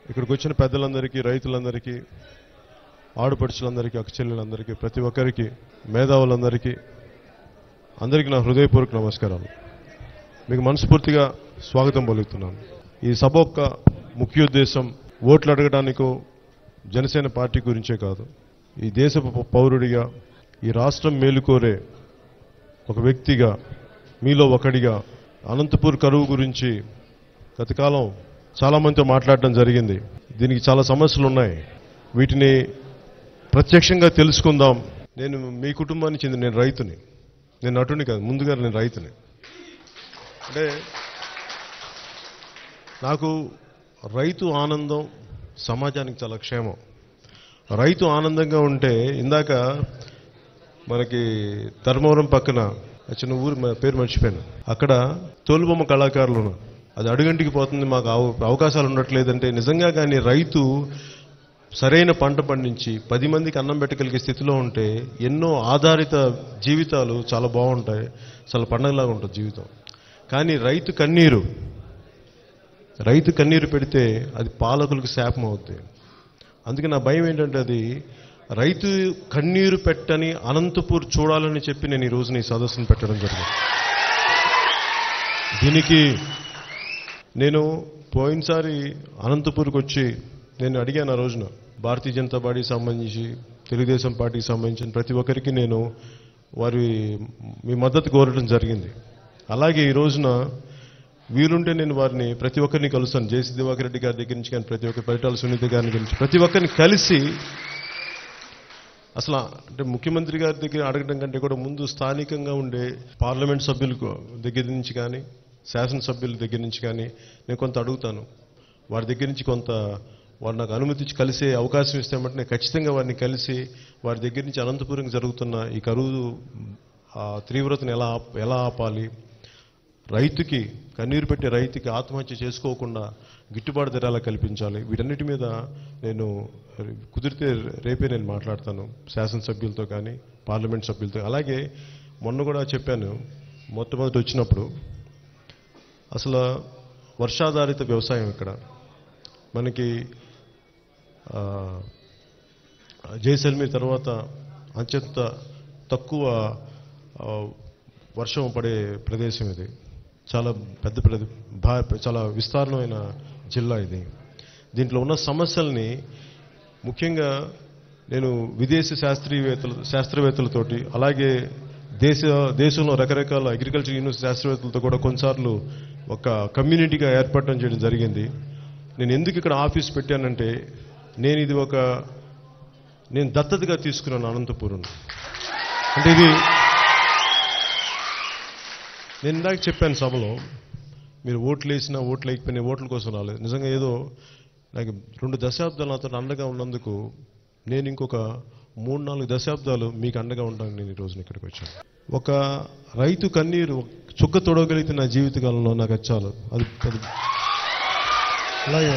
ఇక్కడికి వచ్చిన పెద్దలందరికీ రైతులందరికీ ఆడపడుచులందరికీ అక్కచెల్లెలందరికీ ప్రతి ఒక్కరికి మేధావులందరికీ అందరికీ నా హృదయపూర్వక నమస్కారాలు మీకు మనస్ఫూర్తిగా స్వాగతం పలుకుతున్నాను ఈ సభ యొక్క ముఖ్యోద్దేశం ఓట్లు అడగడానికో జనసేన పార్టీ గురించే కాదు ఈ దేశపు పౌ- పౌరుడిగా ఈ రాష్ట్రం మేలుకోరే ఒక వ్యక్తిగా మీలో ఒకడిగా అనంతపూర్ కరువు గురించి గతకాలం చాలా మందితో మాట్లాడడం జరిగింది దీనికి చాలా సమస్యలు ఉన్నాయి వీటిని ప్రత్యక్షంగా తెలుసుకుందాం నేను మీ కుటుంబానికి చెందిన నేను రైతుని నేను నటుని కాదు ముందుగా నేను రైతుని అంటే నాకు రైతు ఆనందం సమాజానికి చాలా క్షేమం రైతు ఆనందంగా ఉంటే ఇందాక మనకి ధర్మవరం పక్కన ఆ చిన్న ఊరు మా పేరు మర్చిపోయాను అక్కడ తోలుబొమ్మ కళాకారులు ఉన్నారు. అది అడుగంటికి పోతుంది మాకు అవ- అవకాశాలు ఉండట్లేదంటే నిజంగా కానీ రైతు సరైన పంట పండించి పది మందికి అన్నం పెట్టగలిగే స్థితిలో ఉంటే ఎన్నో ఆధారిత జీవితాలు చాలా బాగుంటాయి చాలా పండగలాగా ఉంటుంది జీవితం కానీ రైతు కన్నీరు రైతు కన్నీరు పెడితే అది పాలకులకు శాపం అవుద్ది అందుకే నా భయం ఏంటంటే అది రైతు కన్నీరు పెట్టని అనంతపూర్ చూడాలని చెప్పి నేను ఈ రోజున ఈ సదస్సును పెట్టడం జరిగింది దీనికి నేను పోయినసారి అనంతపూర్కి వచ్చి నేను అడిగాను ఆ రోజున భారతీయ జనతా పార్టీకి సంబంధించి తెలుగుదేశం పార్టీకి సంబంధించిన ప్రతి ఒక్కరికి నేను వారి మీ మద్దతు కోరడం జరిగింది అలాగే ఈ రోజున వీలుంటే నేను వారిని ప్రతి ఒక్కరిని కలుస్తాను జేసీ దివాకర్ రెడ్డి గారి దగ్గర నుంచి కానీ ప్రతి ఒక్క పరిటాల సునీత గారిని గురించి ప్రతి ఒక్కరిని కలిసి అసలు అంటే ముఖ్యమంత్రి గారి దగ్గర అడగడం కంటే కూడా ముందు స్థానికంగా ఉండే పార్లమెంట్ సభ్యులకు దగ్గర నుంచి కానీ శాసనసభ్యుల దగ్గర నుంచి కానీ నేను కొంత అడుగుతాను వారి దగ్గర నుంచి కొంత వారు నాకు అనుమతి ఇచ్చి కలిసే అవకాశం ఇస్తామంటే నేను ఖచ్చితంగా వారిని కలిసి వారి దగ్గర నుంచి అనంతపురం జరుగుతున్న ఈ కరువు ఆ తీవ్రతను ఎలా ఆప్- ఎలా ఆపాలి రైతుకి కన్నీరు పెట్టి రైతుకి ఆత్మహత్య చేసుకోకుండా గిట్టుబాటు ధర ఎలా కల్పించాలి వీటన్నిటి మీద నేను కుదిరితే రేపే నేను మాట్లాడతాను శాసనసభ్యులతో కానీ పార్లమెంట్ సభ్యులతో అలాగే మొన్న కూడా చెప్పాను మొట్టమొదటి వచ్చినప్పుడు అసలు వర్షాధారిత వ్యవసాయం ఇక్కడ మనకి ఆ, జైసల్మీర్ తర్వాత అత్యంత తక్కువ ఆ, వర్షం పడే ప్రదేశం ఇది చాలా పెద్ద ప్రదే భా చాలా విస్తారమైన జిల్లా ఇది దీంట్లో ఉన్న సమస్యల్ని ముఖ్యంగా నేను విదేశీ శాస్త్రీయవేత్తలు శాస్త్రవేత్తలతోటి అలాగే దేశ దేశంలో రకరకాల అగ్రికల్చర్ యూనివర్సిటీ శాస్త్రవేత్తలతో కూడా కొన్నిసార్లు ఒక కమ్యూనిటీగా ఏర్పడడం చేయడం జరిగింది నేను ఎందుకు ఇక్కడ ఆఫీస్ పెట్టానంటే నేను ఇది ఒక నేను దత్తతగా తీసుకున్నాను అనంతపురం అంటే ఇది నేను ఇందాక చెప్పాను సభలో మీరు ఓట్లు వేసినా ఓట్లు వేయకపోయినా ఓట్ల కోసం రాలేదు నిజంగా ఏదో నాకు రెండు దశాబ్దాలు నాతో అండగా ఉన్నందుకు నేను ఇంకొక మూడు నాలుగు దశాబ్దాలు మీకు అండగా ఉంటాను నేను ఈ రోజున ఇక్కడికి వచ్చాను ఒక రైతు కన్నీరు చుక్క తొడగలిగితే నా జీవితకాలంలో నాకు అది చాలు అది అది అలాగే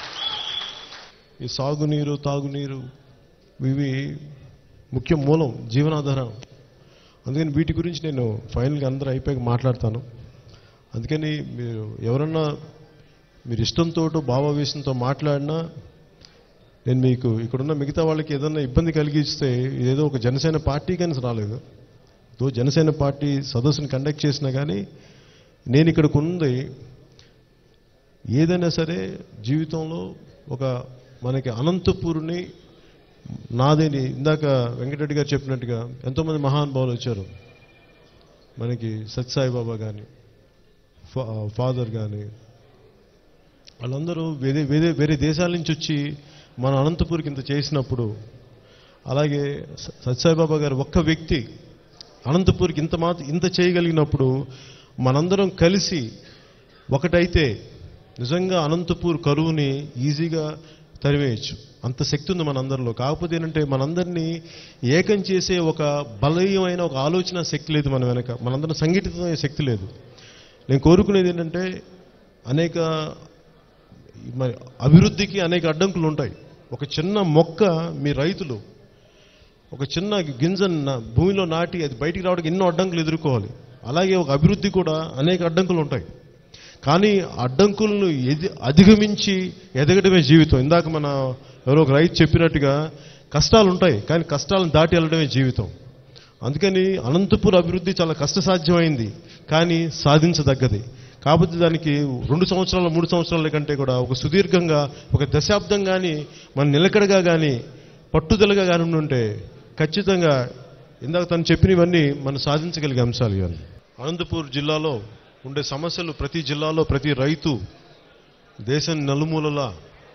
ఈ సాగునీరు తాగునీరు ఇవి ముఖ్య మూలం జీవనాధారం అందుకని వీటి గురించి నేను ఫైనల్గా అందరూ అయిపోయాక మాట్లాడతాను అందుకని మీరు ఎవరన్నా మీరు ఇష్టంతో భావావేశంతో మాట్లాడినా నేను మీకు ఇక్కడున్న మిగతా వాళ్ళకి ఏదన్నా ఇబ్బంది కలిగిస్తే ఇదేదో ఒక జనసేన పార్టీ కానీ రాలేదు దో జనసేన పార్టీ సదస్సును కండక్ట్ చేసినా కానీ నేను ఇక్కడికి ఉంది ఏదైనా సరే జీవితంలో ఒక మనకి అనంతపూర్ని నాదేని ఇందాక వెంకటరెడ్డి గారు చెప్పినట్టుగా ఎంతోమంది మహానుభావులు వచ్చారు మనకి సత్యసాయి బాబా కానీ ఫాదర్ కానీ వాళ్ళందరూ వేరే వేరే వేరే దేశాల నుంచి వచ్చి మన అనంతపూర్కి ఇంత చేసినప్పుడు అలాగే స- సత్యసాయిబాబా గారు ఒక్క వ్యక్తి అనంతపూర్కి ఇంత మాత్రం ఇంత చేయగలిగినప్పుడు మనందరం కలిసి ఒకటైతే నిజంగా అనంతపూర్ కరువుని ఈజీగా తరివేయచ్చు అంత శక్తి ఉంది మనందరిలో కాకపోతే ఏంటంటే మనందరినీ ఏకం చేసే ఒక బలీయమైన ఒక ఆలోచన శక్తి లేదు మన వెనక మనందరం సంఘటితమైన శక్తి లేదు నేను కోరుకునేది ఏంటంటే అనేక మరి అభివృద్ధికి అనేక అడ్డంకులు ఉంటాయి ఒక చిన్న మొక్క మీ రైతులు ఒక చిన్న గింజ నా- భూమిలో నాటి అది బయటికి రావడానికి ఎన్నో అడ్డంకులు ఎదుర్కోవాలి అలాగే ఒక అభివృద్ధి కూడా అనేక అడ్డంకులు ఉంటాయి కానీ అడ్డంకులను ఎది అధిగమించి ఎదగడమే జీవితం ఇందాక మన ఎవరో ఒక రైతు చెప్పినట్టుగా కష్టాలు ఉంటాయి కానీ కష్టాలను దాటి వెళ్ళడమే జీవితం అందుకని అనంతపూర్ అభివృద్ధి చాలా కష్టసాధ్యమైంది కానీ సాధించదగ్గది కాబట్టి దానికి రెండు సంవత్సరాల మూడు సంవత్సరాల కంటే కూడా ఒక సుదీర్ఘంగా ఒక దశాబ్దం కానీ మన నిలకడగా కానీ పట్టుదలగా కానీ ఉంటే ఖచ్చితంగా ఇందాక తను చెప్పినవన్నీ మనం సాధించగలిగే అంశాలు ఇవన్నీ అనంతపూర్ జిల్లాలో ఉండే సమస్యలు ప్రతి జిల్లాలో ప్రతి రైతు దేశం నలుమూలలా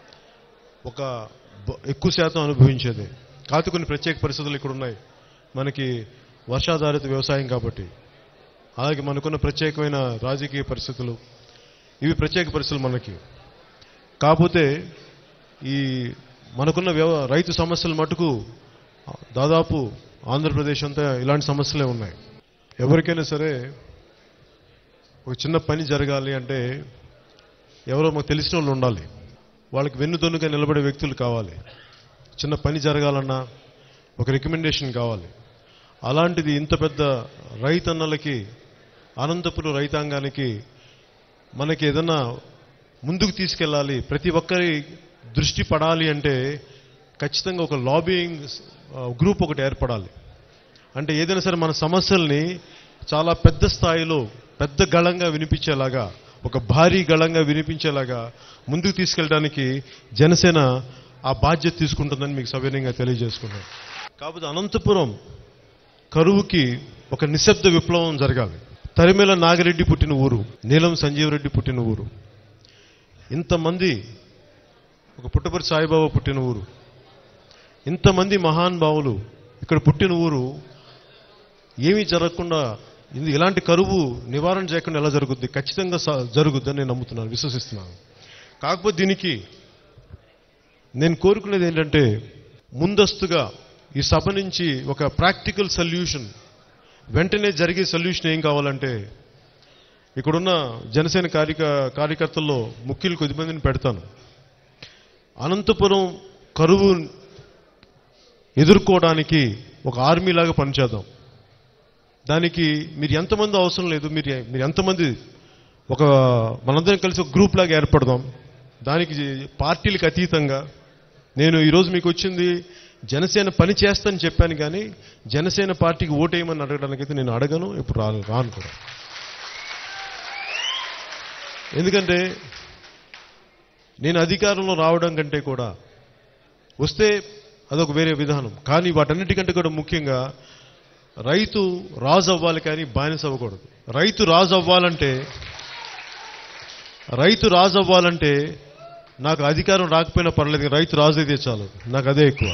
ఒక బ- ఎక్కువ శాతం అనుభవించేది కాకపోతే కొన్ని ప్రత్యేక పరిస్థితులు ఇక్కడ ఉన్నాయి మనకి వర్షాధారిత వ్యవసాయం కాబట్టి అలాగే మనకున్న ప్రత్యేకమైన రాజకీయ పరిస్థితులు ఇవి ప్రత్యేక పరిస్థితులు మనకి కాకపోతే ఈ మనకున్న వ్యవ రైతు సమస్యలు మటుకు దాదాపు ఆంధ్రప్రదేశ్ అంతా ఇలాంటి సమస్యలే ఉన్నాయి ఎవరికైనా సరే ఒక చిన్న పని జరగాలి అంటే ఎవరో మాకు తెలిసిన వాళ్ళు ఉండాలి వాళ్ళకి వెన్నుదన్నుగా నిలబడే వ్యక్తులు కావాలి చిన్న పని జరగాలన్నా ఒక రికమెండేషన్ కావాలి అలాంటిది ఇంత పెద్ద రైతన్నలకి అనంతపురం రైతాంగానికి మనకి ఏదన్నా ముందుకు తీసుకెళ్ళాలి ప్రతి ఒక్కరి దృష్టి పడాలి అంటే ఖచ్చితంగా ఒక లాబియింగ్ గ్రూప్ ఒకటి ఏర్పడాలి అంటే ఏదైనా సరే మన సమస్యల్ని చాలా పెద్ద స్థాయిలో పెద్ద గళంగా వినిపించేలాగా ఒక భారీ గళంగా వినిపించేలాగా ముందుకు తీసుకెళ్ళడానికి జనసేన ఆ బాధ్యత తీసుకుంటుందని మీకు సవినయంగా తెలియజేసుకున్నాను కాకపోతే అనంతపురం కరువుకి ఒక నిశ్శబ్ద విప్లవం జరగాలి తరిమేల నాగిరెడ్డి పుట్టిన ఊరు నీలం సంజీవరెడ్డి పుట్టిన ఊరు ఇంతమంది ఒక పుట్టపర్తి సాయిబాబా పుట్టిన ఊరు ఇంతమంది మహానుభావులు ఇక్కడ పుట్టిన ఊరు ఏమీ జరగకుండా ఇది ఇలాంటి కరువు నివారణ చేయకుండా ఎలా జరుగుద్ది ఖచ్చితంగా స- జరుగుద్దని నేను నమ్ముతున్నాను విశ్వసిస్తున్నాను కాకపోతే దీనికి నేను కోరుకునేది ఏంటంటే ముందస్తుగా ఈ సభ నుంచి ఒక ప్రాక్టికల్ సొల్యూషన్ వెంటనే జరిగే సొల్యూషన్ ఏం కావాలంటే ఇక్కడున్న జనసేన కార్యక కార్యకర్తల్లో ముఖ్యులు కొద్దిమందిని పెడతాను అనంతపురం కరువు ఎదుర్కోవడానికి ఒక ఆర్మీ లాగా పనిచేద్దాం దానికి మీరు ఎంతమంది అవసరం లేదు మీరు మీరు ఎంతమంది ఒక మనందరం కలిసి ఒక గ్రూప్ లాగా ఏర్పడదాం దానికి పార్టీలకు అతీతంగా నేను ఈరోజు మీకు వచ్చింది జనసేన పని చేస్తానని చెప్పాను కానీ జనసేన పార్టీకి ఓటేయమని అడగడానికైతే నేను అడగను ఇప్పుడు రాను రాను కూడా ఎందుకంటే నేను అధికారంలో రావడం కంటే కూడా వస్తే అదొక వేరే విధానం కానీ వాటన్నిటికంటే కూడా ముఖ్యంగా రైతు రాజు అవ్వాలి కానీ బానిస అవ్వకూడదు రైతు రాజు అవ్వాలంటే రైతు రాజు అవ్వాలంటే నాకు అధికారం రాకపోయినా పర్లేదు కానీ రైతు రాజు అయితే చాలు నాకు అదే ఎక్కువ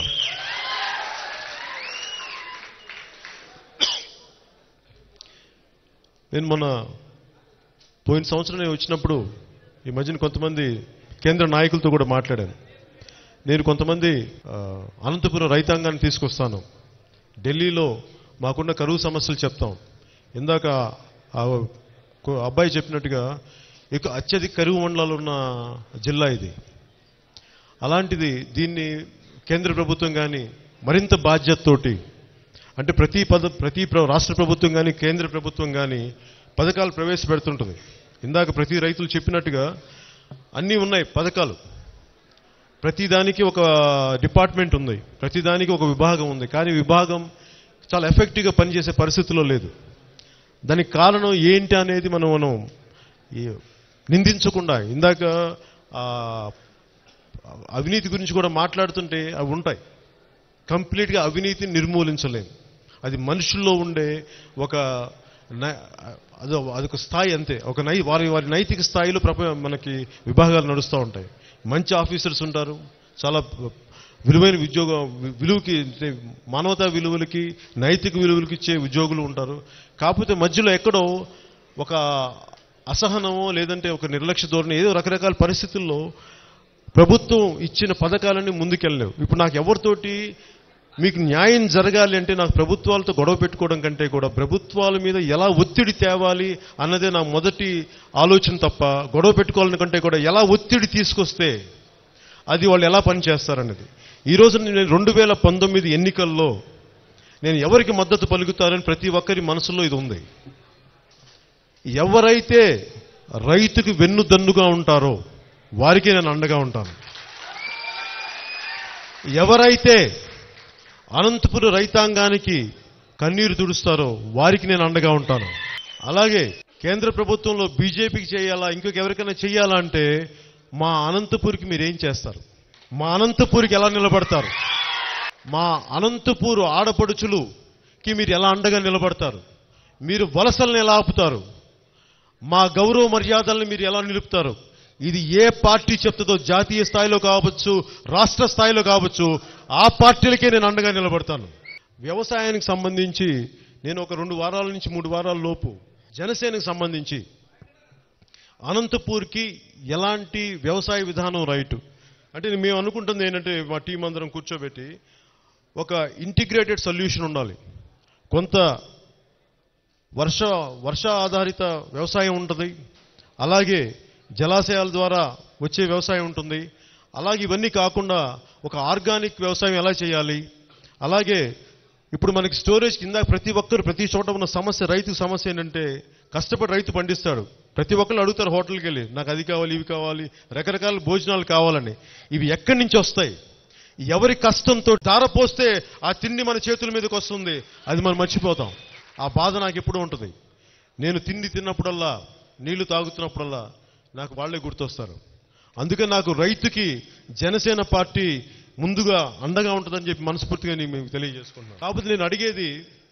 నేను మొన్న పోయిన సంవత్సరం నేను వచ్చినప్పుడు ఈ మధ్యన కొంతమంది కేంద్ర నాయకులతో కూడా మాట్లాడాను నేను కొంతమంది ఆ, అనంతపురం రైతాంగాన్ని తీసుకొస్తాను ఢిల్లీలో మాకున్న కరువు సమస్యలు చెప్తాం ఇందాక ఆ కో- అబ్బాయి చెప్పినట్టుగా ఇక అత్యధిక కరువు మండలాలు ఉన్న జిల్లా ఇది అలాంటిది దీన్ని కేంద్ర ప్రభుత్వం కానీ మరింత బాధ్యతతోటి అంటే ప్రతి పద ప్రతి ప్ర- రాష్ట్ర ప్రభుత్వం కానీ కేంద్ర ప్రభుత్వం కానీ పథకాలు ప్రవేశపెడుతుంటుంది ఇందాక ప్రతి రైతులు చెప్పినట్టుగా అన్నీ ఉన్నాయి పథకాలు ప్రతిదానికి ఒక డిపార్ట్మెంట్ ఉంది ప్రతిదానికి ఒక విభాగం ఉంది కానీ విభాగం చాలా ఎఫెక్టివ్గా పనిచేసే పరిస్థితిలో లేదు దానికి కారణం ఏంటి అనేది మనం మనం ఈ నిందించకుండా ఇందాక ఆ, అవినీతి గురించి కూడా మాట్లాడుతుంటే అవి ఉంటాయి కంప్లీట్గా అవినీతిని నిర్మూలించలేం అది మనుషుల్లో ఉండే ఒక నై- అదో అదొక స్థాయి అంతే ఒక నై వారి వారి నైతిక స్థాయిలో ప్రప మనకి విభాగాలు నడుస్తూ ఉంటాయి మంచి ఆఫీసర్స్ ఉంటారు చాలా విలువైన ఉద్యోగ వి- విలువకి అంటే మానవతా విలువలకి నైతిక విలువలకి ఇచ్చే ఉద్యోగులు ఉంటారు కాకపోతే మధ్యలో ఎక్కడో ఒక అసహనమో లేదంటే ఒక నిర్లక్ష్య ధోరణి ఏదో రకరకాల పరిస్థితుల్లో ప్రభుత్వం ఇచ్చిన పథకాలన్నీ ముందుకెళ్ళలేవు ఇప్పుడు నాకు ఎవరితోటి మీకు న్యాయం జరగాలి అంటే నాకు ప్రభుత్వాలతో గొడవ పెట్టుకోవడం కంటే కూడా ప్రభుత్వాల మీద ఎలా ఒత్తిడి తేవాలి అన్నదే నా మొదటి ఆలోచన తప్ప గొడవ పెట్టుకోవాలని కంటే కూడా ఎలా ఒత్తిడి తీసుకొస్తే అది వాళ్ళు ఎలా పనిచేస్తారన్నది ఈ రోజు నేను రెండు వేల పంతొమ్మిది ఎన్నికల్లో నేను ఎవరికి మద్దతు పలుకుతారని ప్రతి ఒక్కరి మనసులో ఇది ఉంది ఎవరైతే రైతుకి వెన్నుదన్నుగా ఉంటారో వారికే నేను అండగా ఉంటాను ఎవరైతే అనంతపురం రైతాంగానికి కన్నీరు తుడుస్తారో వారికి నేను అండగా ఉంటాను అలాగే కేంద్ర ప్రభుత్వంలో బీజేపీకి చేయాలా ఇంకొక ఎవరికైనా చేయాలా అంటే మా అనంతపూర్కి మీరు ఏం చేస్తారు మా అనంతపూర్కి ఎలా నిలబడతారు మా అనంతపూర్ ఆడపడుచులుకి మీరు ఎలా అండగా నిలబడతారు మీరు వలసల్ని ఎలా ఆపుతారు మా గౌరవ మర్యాదల్ని మీరు ఎలా నిలుపుతారు ఇది ఏ పార్టీ చెప్తుందో జాతీయ స్థాయిలో కావచ్చు రాష్ట్ర స్థాయిలో కావచ్చు ఆ పార్టీలకే నేను అండగా నిలబడతాను వ్యవసాయానికి సంబంధించి నేను ఒక రెండు వారాల నుంచి మూడు వారాల లోపు జనసేనకు సంబంధించి అనంతపూర్కి ఎలాంటి వ్యవసాయ విధానం రైటు అంటే మేము అనుకుంటుంది ఏంటంటే మా టీం అందరం కూర్చోబెట్టి ఒక ఇంటిగ్రేటెడ్ సొల్యూషన్ ఉండాలి కొంత వర్ష వర్ష ఆధారిత వ్యవసాయం ఉంటుంది అలాగే జలాశయాల ద్వారా వచ్చే వ్యవసాయం ఉంటుంది అలాగే ఇవన్నీ కాకుండా ఒక ఆర్గానిక్ వ్యవసాయం ఎలా చేయాలి అలాగే ఇప్పుడు మనకి స్టోరేజ్ కింద ప్రతి ఒక్కరు ప్రతి చోట ఉన్న సమస్య రైతు సమస్య ఏంటంటే కష్టపడి రైతు పండిస్తాడు ప్రతి ఒక్కరు అడుగుతారు హోటల్కి వెళ్ళి నాకు అది కావాలి ఇవి కావాలి రకరకాల భోజనాలు కావాలని ఇవి ఎక్కడి నుంచి వస్తాయి ఎవరి కష్టంతో దారపోస్తే ఆ తిండి మన చేతుల మీదకి వస్తుంది అది మనం మర్చిపోతాం ఆ బాధ నాకు ఎప్పుడూ ఉంటుంది నేను తిండి తిన్నప్పుడల్లా నీళ్లు తాగుతున్నప్పుడల్లా నాకు వాళ్ళే గుర్తొస్తారు అందుకే నాకు రైతుకి జనసేన పార్టీ ముందుగా అండగా ఉంటుందని చెప్పి మనస్ఫూర్తిగా నేను మీకు తెలియజేసుకుంటున్నాను కాకపోతే నేను అడిగేది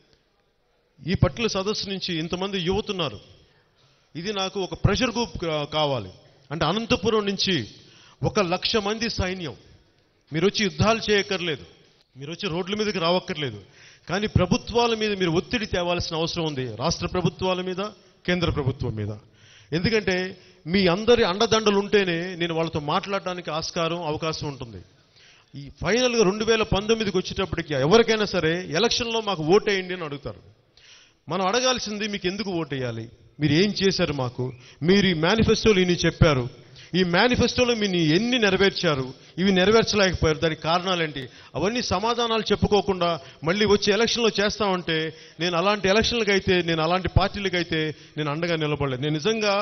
ఈ పట్ల సదస్సు నుంచి ఇంతమంది యువతున్నారు ఇది నాకు ఒక ప్రెషర్ గ్రూప్ కా- కావాలి అంటే అనంతపురం నుంచి ఒక లక్ష మంది సైన్యం మీరు వచ్చి యుద్ధాలు చేయక్కర్లేదు మీరు వచ్చి రోడ్ల మీదకి రావక్కర్లేదు కానీ ప్రభుత్వాల మీద మీరు ఒత్తిడి తేవాల్సిన అవసరం ఉంది రాష్ట్ర ప్రభుత్వాల మీద కేంద్ర ప్రభుత్వం మీద ఎందుకంటే మీ అందరి అండదండలు ఉంటేనే నేను వాళ్ళతో మాట్లాడడానికి ఆస్కారం అవకాశం ఉంటుంది ఈ ఫైనల్గా రెండు వేల పంతొమ్మిదికి వచ్చేటప్పటికి ఎవరికైనా సరే ఎలక్షన్లో మాకు ఓటేయండి అని అడుగుతారు మనం అడగాల్సింది మీకు ఎందుకు ఓటేయాలి మీరు ఏం చేశారు మాకు మీరు ఈ మేనిఫెస్టోలో ఇన్ని చెప్పారు ఈ మేనిఫెస్టోలో మీరు ఎన్ని నెరవేర్చారు ఇవి నెరవేర్చలేకపోయారు దానికి కారణాలేంటి అవన్నీ సమాధానాలు చెప్పుకోకుండా మళ్ళీ వచ్చే ఎలక్షన్లో చేస్తామంటే నేను అలాంటి ఎలక్షన్లకు అయితే నేను అలాంటి పార్టీలకు అయితే నేను అండగా నిలబడలేదు నేను నిజంగా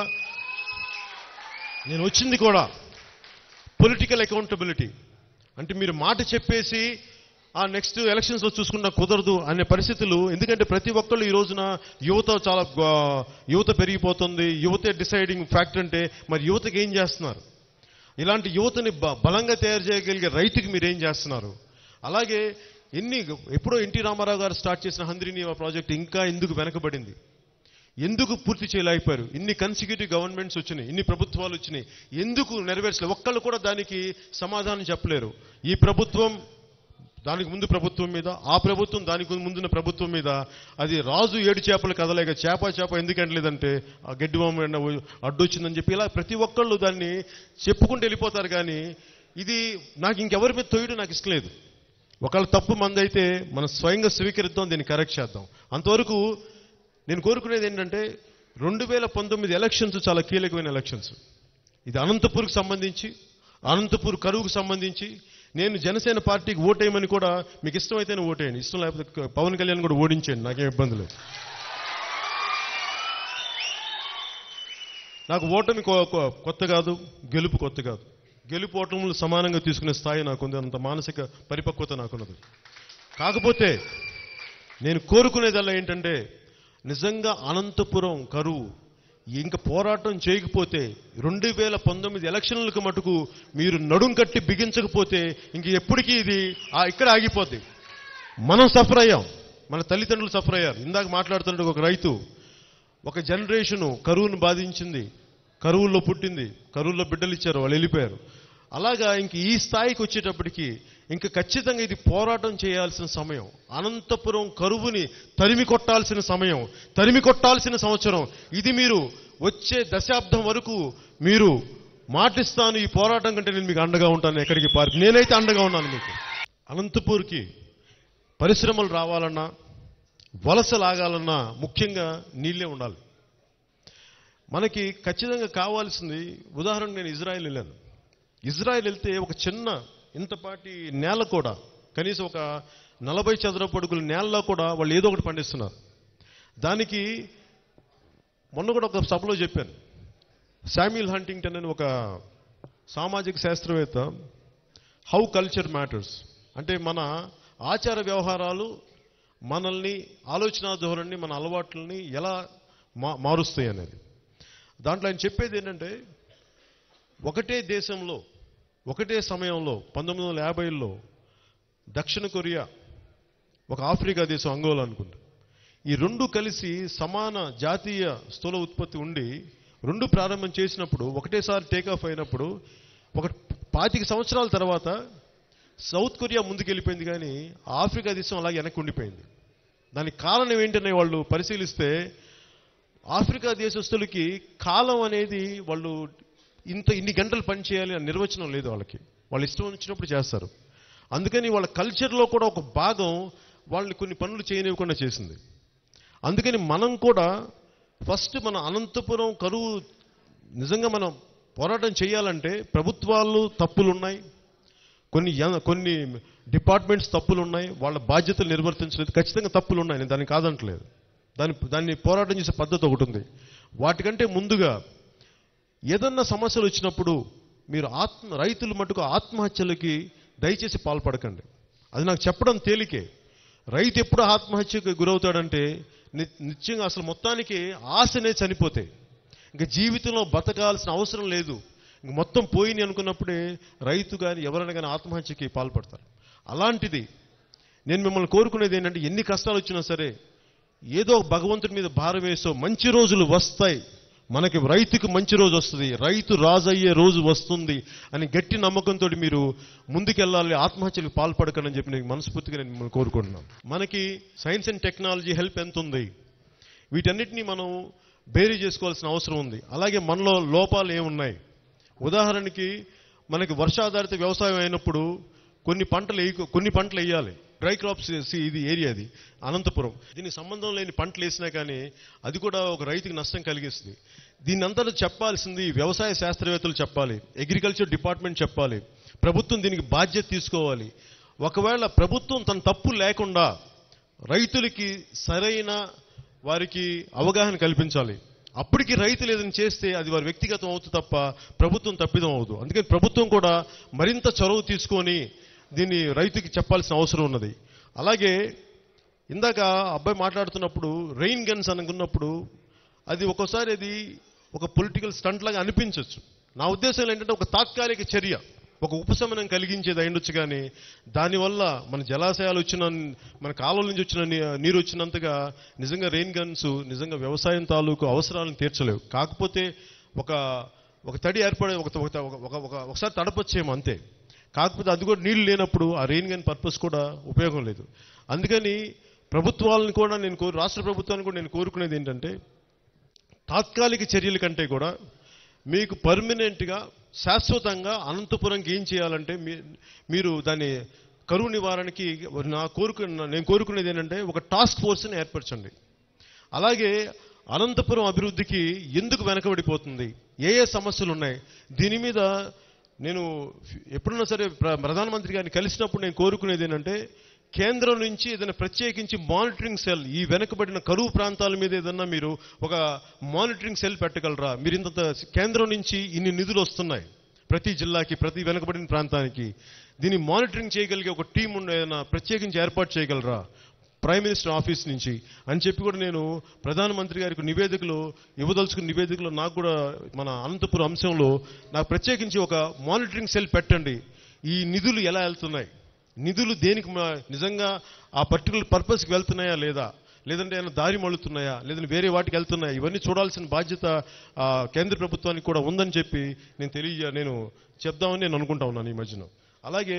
నేను వచ్చింది కూడా పొలిటికల్ అకౌంటబిలిటీ అంటే మీరు మాట చెప్పేసి ఆ నెక్స్ట్ ఎలక్షన్స్ లో చూసుకున్నా కుదరదు అనే పరిస్థితులు ఎందుకంటే ప్రతి ఒక్కళ్ళు ఈ రోజున యువత చాలా ఆ, యువత పెరిగిపోతుంది యువతే డిసైడింగ్ ఫ్యాక్టర్ అంటే మరి యువతకి ఏం చేస్తున్నారు ఇలాంటి యువతని బ- బలంగా తయారు చేయగలిగే రైతుకి మీరు ఏం చేస్తున్నారు అలాగే ఎన్ని ఎప్పుడో ఎన్టీ రామారావు గారు స్టార్ట్ చేసిన హంద్రీనీవా ప్రాజెక్ట్ ఇంకా ఎందుకు వెనకబడింది ఎందుకు పూర్తి చేయలేకపోయారు ఇన్ని కన్సిక్యూటివ్ గవర్నమెంట్స్ వచ్చినాయి ఇన్ని ప్రభుత్వాలు వచ్చినాయి ఎందుకు నెరవేర్చలేదు ఒక్కళ్ళు కూడా దానికి సమాధానం చెప్పలేరు ఈ ప్రభుత్వం దానికి ముందు ప్రభుత్వం మీద ఆ ప్రభుత్వం దానికి ముందున్న ప్రభుత్వం మీద అది రాజు ఏడు చేపలు కదలేక చేప చేప ఎందుకంటలేదంటే ఆ గడ్డి బొమ్మ ఎండ అడ్డొచ్చిందని చెప్పి ఇలా ప్రతి ఒక్కళ్ళు దాన్ని చెప్పుకుంటూ వెళ్ళిపోతారు కానీ ఇది నాకు ఇంకెవరి మీద తోయడం నాకు ఇష్టం లేదు ఒకవేళ తప్పు మందైతే మనం స్వయంగా స్వీకరిద్దాం దీన్ని కరెక్ట్ చేద్దాం అంతవరకు నేను కోరుకునేది ఏంటంటే రెండు వేల పంతొమ్మిది ఎలక్షన్స్ చాలా కీలకమైన ఎలక్షన్స్ ఇది అనంతపూర్కి సంబంధించి అనంతపూర్ కరువుకు సంబంధించి నేను జనసేన పార్టీకి ఓటేయమని కూడా మీకు ఇష్టమైతేనే ఓటేయండి ఇష్టం లేకపోతే పవన్ కళ్యాణ్ కూడా ఓడించండి నాకేం ఇబ్బంది లేదు నాకు ఓటమి కొ- కొ- కొత్త కాదు గెలుపు కొత్త కాదు గెలుపు ఓటములు సమానంగా తీసుకునే స్థాయి నాకుంది అంత మానసిక పరిపక్వత నాకున్నది కాకపోతే నేను కోరుకునేదల్లా ఏంటంటే నిజంగా అనంతపురం కరువు ఇంకా పోరాటం చేయకపోతే రెండు వేల పంతొమ్మిది ఎలక్షన్లకు మటుకు మీరు నడుం కట్టి బిగించకపోతే ఇంక ఎప్పటికీ ఇది ఆ ఇక్కడ ఆగిపోద్ది మనం సఫర్ అయ్యాం మన తల్లిదండ్రులు సఫర్ అయ్యారు ఇందాక మాట్లాడుతుంటే ఒక రైతు ఒక జనరేషను కరువును బాధించింది కరువుల్లో పుట్టింది కరువుల్లో బిడ్డలు ఇచ్చారు వాళ్ళు వెళ్ళిపోయారు అలాగా ఇంక ఈ స్థాయికి వచ్చేటప్పటికి ఇంక ఖచ్చితంగా ఇది పోరాటం చేయాల్సిన సమయం అనంతపురం కరువుని తరిమి కొట్టాల్సిన సమయం తరిమి కొట్టాల్సిన సంవత్సరం ఇది మీరు వచ్చే దశాబ్దం వరకు మీరు మాటిస్తాను ఈ పోరాటం కంటే నేను మీకు అండగా ఉంటాను ఎక్కడికి పారి నేనైతే అండగా ఉన్నాను మీకు అనంతపూర్కి పరిశ్రమలు రావాలన్నా వలస లాగాలన్నా ముఖ్యంగా నీళ్ళే ఉండాలి మనకి ఖచ్చితంగా కావాల్సింది ఉదాహరణ నేను ఇజ్రాయెల్ వెళ్ళాను ఇజ్రాయెల్ వెళ్తే ఒక చిన్న ఇంతపాటి నేల కూడా కనీసం ఒక నలభై చదరపు అడుగుల నేలలో కూడా వాళ్ళు ఏదో ఒకటి పండిస్తున్నారు దానికి మొన్న కూడా ఒక సభలో చెప్పాను శామ్యుల్ హంటింగ్టన్ అని ఒక సామాజిక శాస్త్రవేత్త హౌ కల్చర్ మ్యాటర్స్ అంటే మన ఆచార వ్యవహారాలు మనల్ని ఆలోచన ధోరణిని మన అలవాట్లని ఎలా మా మారుస్తాయి అనేది దాంట్లో ఆయన చెప్పేది ఏంటంటే ఒకటే దేశంలో ఒకటే సమయంలో పంతొమ్మిది వందల యాభైలో దక్షిణ కొరియా ఒక ఆఫ్రికా దేశం అంగోలా అనుకుంటా ఈ రెండు కలిసి సమాన జాతీయ స్థూల ఉత్పత్తి ఉండి రెండు ప్రారంభం చేసినప్పుడు ఒకటేసారి టేకాఫ్ అయినప్పుడు ఒక పాతిక సంవత్సరాల తర్వాత సౌత్ కొరియా ముందుకెళ్ళిపోయింది కానీ ఆఫ్రికా దేశం అలాగే వెనక్కి ఉండిపోయింది దానికి కారణం ఏంటనే వాళ్ళు పరిశీలిస్తే ఆఫ్రికా దేశస్తులకి కాలం అనేది వాళ్ళు ఇంత ఇన్ని గంటలు పని చేయాలి అనే నిర్వచనం లేదు వాళ్ళకి వాళ్ళు ఇష్టం వచ్చినప్పుడు చేస్తారు అందుకని వాళ్ళ కల్చర్లో కూడా ఒక భాగం వాళ్ళని కొన్ని పనులు చేయనివ్వకుండా చేసింది అందుకని మనం కూడా ఫస్ట్ మన అనంతపురం కరువు నిజంగా మనం పోరాటం చేయాలంటే ప్రభుత్వాలు తప్పులు ఉన్నాయి కొన్ని య- కొన్ని డిపార్ట్మెంట్స్ తప్పులు ఉన్నాయి వాళ్ళ బాధ్యతలు నిర్వర్తించలేదు ఖచ్చితంగా తప్పులు ఉన్నాయి నేను దాన్ని కాదంటలేదు దాన్ని దాన్ని పోరాటం చేసే పద్ధతి ఒకటి ఉంది వాటికంటే ముందుగా ఏదన్నా సమస్యలు వచ్చినప్పుడు మీరు ఆత్మ రైతులు మటుకు ఆత్మహత్యలకి దయచేసి పాల్పడకండి అది నాకు చెప్పడం తేలికే రైతు ఎప్పుడు ఆత్మహత్యకు గురవుతాడంటే ని- నిత్యంగా అసలు మొత్తానికి ఆశనే చనిపోతే ఇంకా జీవితంలో బతకాల్సిన అవసరం లేదు ఇంక మొత్తం పోయినాయి అనుకున్నప్పుడే రైతు కానీ ఎవరైనా కానీ ఆత్మహత్యకి పాల్పడతారు అలాంటిది నేను మిమ్మల్ని కోరుకునేది ఏంటంటే ఎన్ని కష్టాలు వచ్చినా సరే ఏదో ఒక భగవంతుడి మీద భారం వేసో మంచి రోజులు వస్తాయి మనకి రైతుకి మంచి రోజు వస్తుంది రైతు రాజు అయ్యే రోజు వస్తుంది అని గట్టి నమ్మకంతో మీరు ముందుకెళ్ళాలి ఆత్మహత్యలకు పాల్పడకని చెప్పి నేను మనస్ఫూర్తిగా నేను మిమ్మల్ని కోరుకుంటున్నాను మనకి సైన్స్ అండ్ టెక్నాలజీ హెల్ప్ ఎంత ఉంది వీటన్నిటిని మనం బేరీ చేసుకోవాల్సిన అవసరం ఉంది అలాగే మనలో లోపాలు ఏమున్నాయి ఉదాహరణకి మనకి వర్షాధారిత వ్యవసాయం అయినప్పుడు కొన్ని పంటలు వేయ కొన్ని పంటలు వేయాలి డ్రై క్రాప్స్ ఇది ఏరియా అది అనంతపురం దీనికి సంబంధం లేని పంటలు వేసినా కానీ అది కూడా ఒక రైతుకి నష్టం కలిగిస్తుంది దీన్ని అంతా చెప్పాల్సింది వ్యవసాయ శాస్త్రవేత్తలు చెప్పాలి అగ్రికల్చర్ డిపార్ట్మెంట్ చెప్పాలి ప్రభుత్వం దీనికి బాధ్యత తీసుకోవాలి ఒకవేళ ప్రభుత్వం తన తప్పు లేకుండా రైతులకి సరైన వారికి అవగాహన కల్పించాలి అప్పటికి రైతులు ఏదైనా చేస్తే అది వారి వ్యక్తిగతం అవుతుంది తప్ప ప్రభుత్వం తప్పిదం అవదు అందుకని ప్రభుత్వం కూడా మరింత చొరవ తీసుకొని దీన్ని రైతుకి చెప్పాల్సిన అవసరం ఉన్నది అలాగే ఇందాక అబ్బాయి మాట్లాడుతున్నప్పుడు రెయిన్ గన్స్ అనుకున్నప్పుడు అది ఒక్కోసారి అది ఒక పొలిటికల్ స్టంట్ లాగా అనిపించవచ్చు నా ఉద్దేశం ఏంటంటే ఒక తాత్కాలిక చర్య ఒక ఉపశమనం కలిగించేది అయిండొచ్చు కానీ దానివల్ల మన జలాశయాలు వచ్చిన మన కాలువల నుంచి వచ్చిన నీ- నీరు వచ్చినంతగా నిజంగా రెయిన్ గన్స్ నిజంగా వ్యవసాయం తాలూకు అవసరాలను తీర్చలేవు కాకపోతే ఒక ఒక తడి ఏర్పడే ఒక ఒక ఒక ఒక- ఒకసారి తడపచ్చేమో అంతే కాకపోతే అది కూడా నీళ్లు లేనప్పుడు ఆ రెయిన్ గన్ పర్పస్ కూడా ఉపయోగం లేదు అందుకని ప్రభుత్వాలను కూడా నేను కోరు రాష్ట్ర ప్రభుత్వాన్ని కూడా నేను కోరుకునేది ఏంటంటే తాత్కాలిక చర్యల కంటే కూడా మీకు పర్మనెంట్గా శాశ్వతంగా అనంతపురంకి ఏం చేయాలంటే మీ- మీరు దాన్ని కరువు నివారణకి నా కోరుకు నేను కోరుకునేది ఏంటంటే ఒక టాస్క్ ఫోర్స్ని ఏర్పరచండి అలాగే అనంతపురం అభివృద్ధికి ఎందుకు వెనకబడిపోతుంది ఏ ఏ సమస్యలు ఉన్నాయి దీని మీద నేను ఎప్పుడన్నా సరే ప్ర- ప్రధానమంత్రి గారిని కలిసినప్పుడు నేను కోరుకునేది ఏంటంటే కేంద్రం నుంచి ఏదైనా ప్రత్యేకించి మానిటరింగ్ సెల్ ఈ వెనుకబడిన కరువు ప్రాంతాల మీద ఏదన్నా మీరు ఒక మానిటరింగ్ సెల్ పెట్టగలరా మీరు ఇంత కేంద్రం నుంచి ఇన్ని నిధులు వస్తున్నాయి ప్రతి జిల్లాకి ప్రతి వెనుకబడిన ప్రాంతానికి దీన్ని మానిటరింగ్ చేయగలిగే ఒక టీం ఉన్న ఏదైనా ప్రత్యేకించి ఏర్పాటు చేయగలరా ప్రైమ్ మినిస్టర్ ఆఫీస్ నుంచి అని చెప్పి కూడా నేను ప్రధానమంత్రి గారికి నివేదికలో ఇవ్వదలుచుకున్న నివేదికలో నాకు కూడా మన అనంతపురం అంశంలో నాకు ప్రత్యేకించి ఒక మానిటరింగ్ సెల్ పెట్టండి ఈ నిధులు ఎలా వెళ్తున్నాయి నిధులు దేనికి మా- నిజంగా ఆ పర్టికులర్ పర్పస్కి వెళ్తున్నాయా లేదా లేదంటే ఏమైనా దారి మళ్ళుతున్నాయా లేదంటే వేరే వాటికి వెళ్తున్నాయా ఇవన్నీ చూడాల్సిన బాధ్యత ఆ, కేంద్ర ప్రభుత్వానికి కూడా ఉందని చెప్పి నేను తెలియ నేను చెప్దామని నేను అనుకుంటా ఉన్నాను ఈ మధ్యన అలాగే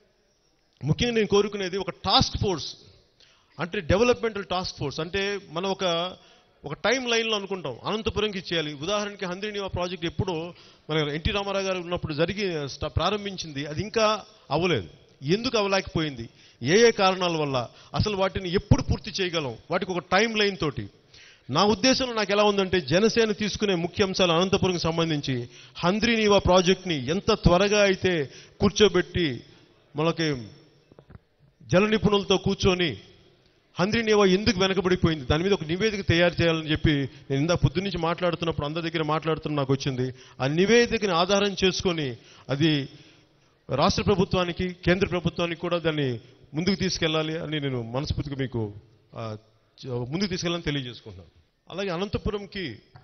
ముఖ్యంగా నేను కోరుకునేది ఒక టాస్క్ ఫోర్స్ అంటే డెవలప్మెంటల్ టాస్క్ ఫోర్స్ అంటే మనం ఒక ఒక టైం లైన్లో అనుకుంటాం అనంతపురంకి ఇచ్చేయాలి ఉదాహరణకి హంద్రీనివా ప్రాజెక్ట్ ఎప్పుడో మన ఎన్టీ రామారావు గారు ఉన్నప్పుడు జరిగి స్ట- ప్రారంభించింది అది ఇంకా అవ్వలేదు ఎందుకు అవ్వలేకపోయింది ఏ ఏ కారణాల వల్ల అసలు వాటిని ఎప్పుడు పూర్తి చేయగలం వాటికి ఒక టైం లైన్ తోటి నా ఉద్దేశంలో నాకు ఎలా ఉందంటే జనసేన తీసుకునే ముఖ్య అంశాలు అనంతపురంకి సంబంధించి హంద్రీనీవా ప్రాజెక్ట్ని ఎంత త్వరగా అయితే కూర్చోబెట్టి మనకి జల నిపుణులతో కూర్చొని హంద్రీనేవా ఎందుకు వెనకబడిపోయింది దాని మీద ఒక నివేదిక తయారు చేయాలని చెప్పి నేను ఇందా పొద్దు నుంచి మాట్లాడుతున్నప్పుడు అందరి దగ్గర మాట్లాడుతున్న నాకు వచ్చింది ఆ నివేదికని ఆధారం చేసుకొని అది రాష్ట్ర ప్రభుత్వానికి కేంద్ర ప్రభుత్వానికి కూడా దాన్ని ముందుకు తీసుకెళ్ళాలి అని నేను మనస్ఫూర్తిగా మీకు ఆ, చ- ముందుకు తీసుకెళ్ళాలని తెలియజేసుకుంటున్నాను అలాగే అనంతపురంకి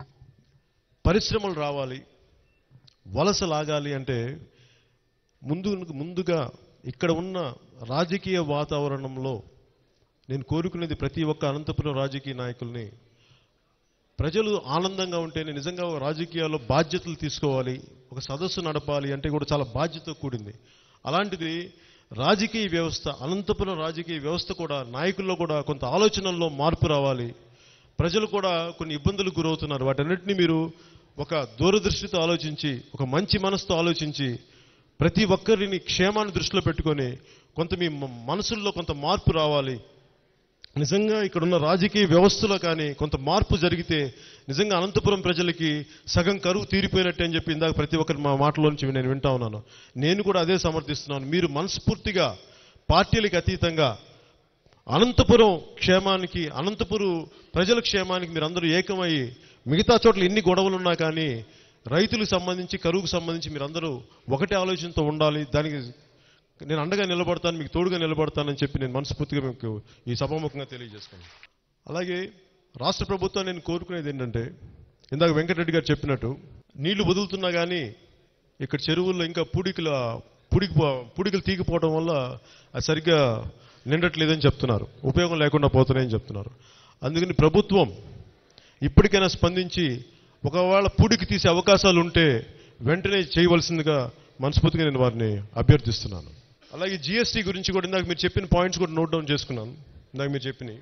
పరిశ్రమలు రావాలి వలస లాగాలి అంటే ముందు ముందుగా ఇక్కడ ఉన్న రాజకీయ వాతావరణంలో నేను కోరుకునేది ప్రతి ఒక్క అనంతపురం రాజకీయ నాయకుల్ని ప్రజలు ఆనందంగా ఉంటేనే నిజంగా రాజకీయాల్లో బాధ్యతలు తీసుకోవాలి ఒక సదస్సు నడపాలి అంటే కూడా చాలా బాధ్యత కూడింది అలాంటిది రాజకీయ వ్యవస్థ అనంతపురం రాజకీయ వ్యవస్థ కూడా నాయకుల్లో కూడా కొంత ఆలోచనల్లో మార్పు రావాలి ప్రజలు కూడా కొన్ని ఇబ్బందులకు గురవుతున్నారు వాటన్నిటిని మీరు ఒక దూరదృష్టితో ఆలోచించి ఒక మంచి మనసుతో ఆలోచించి ప్రతి ఒక్కరిని క్షేమాన్ని దృష్టిలో పెట్టుకొని కొంత మీ మ- మనసుల్లో కొంత మార్పు రావాలి నిజంగా ఇక్కడున్న రాజకీయ వ్యవస్థలో కానీ కొంత మార్పు జరిగితే నిజంగా అనంతపురం ప్రజలకి సగం కరువు తీరిపోయినట్టే అని చెప్పి ఇందాక ప్రతి ఒక్కరి మా మాటలో నుంచి నేను వింటా ఉన్నాను నేను కూడా అదే సమర్థిస్తున్నాను మీరు మనస్ఫూర్తిగా పార్టీలకు అతీతంగా అనంతపురం క్షేమానికి అనంతపురం ప్రజల క్షేమానికి మీరందరూ ఏకమయ్యి మిగతా చోట్ల ఎన్ని గొడవలు ఉన్నా కానీ రైతులకు సంబంధించి కరువుకు సంబంధించి మీరందరూ ఒకటే ఆలోచనతో ఉండాలి దానికి నేను అండగా నిలబడతాను మీకు తోడుగా నిలబడతానని చెప్పి నేను మనస్ఫూర్తిగా మీకు ఈ సభాముఖంగా తెలియజేసుకున్నాను అలాగే రాష్ట్ర ప్రభుత్వం నేను కోరుకునేది ఏంటంటే ఇందాక వెంకటరెడ్డి గారు చెప్పినట్టు నీళ్లు వదులుతున్నా కానీ ఇక్కడ చెరువుల్లో ఇంకా పూడికల పూడికి పూడికలు తీగిపోవడం వల్ల అది సరిగ్గా నిండట్లేదని చెప్తున్నారు ఉపయోగం లేకుండా పోతున్నాయని చెప్తున్నారు అందుకని ప్రభుత్వం ఇప్పటికైనా స్పందించి ఒకవేళ పూడికి తీసే అవకాశాలు ఉంటే వెంటనే చేయవలసిందిగా మనస్ఫూర్తిగా నేను వారిని అభ్యర్థిస్తున్నాను అలాగే జిఎస్టీ గురించి కూడా ఇందాక మీరు చెప్పిన పాయింట్స్ కూడా నోట్ డౌన్ చేసుకున్నాను ఇందాక మీరు చెప్పినవి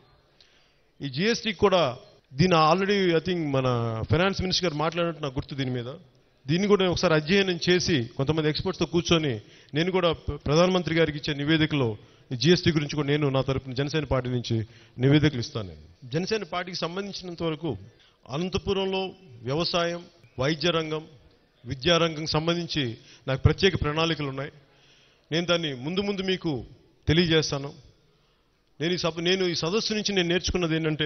ఈ జిఎస్టీకి కూడా దీని ఆల్రెడీ ఐ థింక్ మన ఫైనాన్స్ మినిస్టర్ గారు మాట్లాడినట్టు నాకు గుర్తు దీని మీద దీన్ని కూడా నేను ఒకసారి అధ్యయనం చేసి కొంతమంది ఎక్స్పర్ట్స్తో కూర్చొని నేను కూడా ప్ర- ప్రధానమంత్రి గారికి ఇచ్చే నివేదికలో ఈ జిఎస్టీ గురించి కూడా నేను నా తరపున జనసేన పార్టీ నుంచి నివేదికలు ఇస్తాను నేను జనసేన పార్టీకి సంబంధించినంత వరకు అనంతపురంలో వ్యవసాయం వైద్య రంగం విద్యారంగం సంబంధించి నాకు ప్రత్యేక ప్రణాళికలు ఉన్నాయి నేను దాన్ని ముందు ముందు మీకు తెలియజేస్తాను నేను ఈ సభ నేను ఈ సదస్సు నుంచి నేను నేర్చుకున్నది ఏంటంటే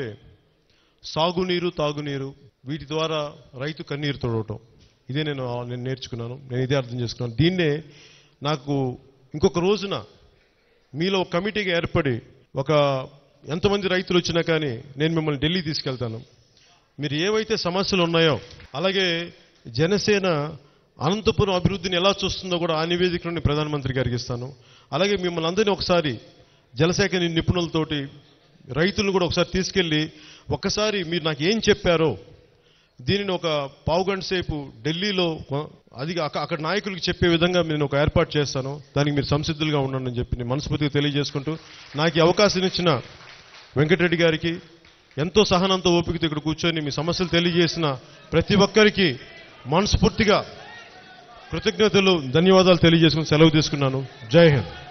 సాగునీరు తాగునీరు వీటి ద్వారా రైతు కన్నీరు తొడవటం ఇదే నేను నేను నేర్చుకున్నాను నేను ఇదే అర్థం చేసుకున్నాను దీన్నే నాకు ఇంకొక రోజున మీలో ఒక కమిటీగా ఏర్పడి ఒక ఎంతమంది రైతులు వచ్చినా కానీ నేను మిమ్మల్ని ఢిల్లీ తీసుకెళ్తాను మీరు ఏవైతే సమస్యలు ఉన్నాయో అలాగే జనసేన అనంతపురం అభివృద్ధిని ఎలా చూస్తుందో కూడా ఆ నివేదికను నేను ప్రధానమంత్రి గారికి ఇస్తాను అలాగే మిమ్మల్ని అందరినీ ఒకసారి జలసేక నిపుణులతోటి రైతులను కూడా ఒకసారి తీసుకెళ్ళి ఒక్కసారి మీరు నాకు ఏం చెప్పారో దీనిని ఒక పావుగంట సేపు ఢిల్లీలో కొ- అది అక్క- అక్కడ నాయకులకు చెప్పే విధంగా నేను ఒక ఏర్పాటు చేస్తాను దానికి మీరు సంసిద్ధులుగా ఉండండి అని చెప్పి నేను మనస్ఫూర్తిగా తెలియజేసుకుంటూ నాకు ఈ అవకాశం ఇచ్చిన వెంకటరెడ్డి గారికి ఎంతో సహనంతో ఓపికతో ఇక్కడ కూర్చొని మీ సమస్యలు తెలియజేసిన ప్రతి ఒక్కరికి మనస్ఫూర్తిగా కృతజ్ఞతలు ధన్యవాదాలు తెలియజేసుకుని సెలవు తీసుకున్నాను జై హింద్